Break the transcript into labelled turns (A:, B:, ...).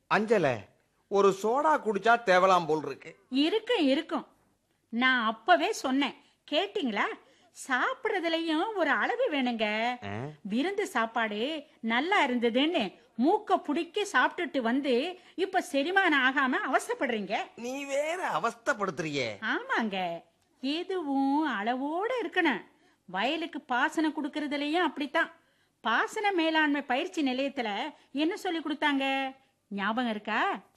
A: அஞ்சல ஒரு சோடா குடிச்சா தேவலாம் போல் இருக்கு
B: இருக்கும் இருக்கும் நான் அப்பவே சொன்னேன் கேட்டிங்களா சாப்பிடுறதுலயும் ஒரு அளவு வேணுங்க
A: ஆ?
B: விருந்து சாப்பாடு நல்லா இருந்ததுன்னு மூக்க புடிக்க சாப்பிட்டுட்டு வந்து இப்ப செரிமானம் ஆகாம அவசரப்படுறீங்க
A: நீ வேற அவஸ்தைப்படுத்துறியே
B: ஆமாங்க எதுவும் அளவோட இருக்கணும் வயலுக்கு பாசனம் கொடுக்கறதுலயும் அப்படித்தான் பாசன மேலாண்மை பயிற்சி நிலையத்துல என்ன சொல்லி கொடுத்தாங்க ஞாபகம் இருக்கா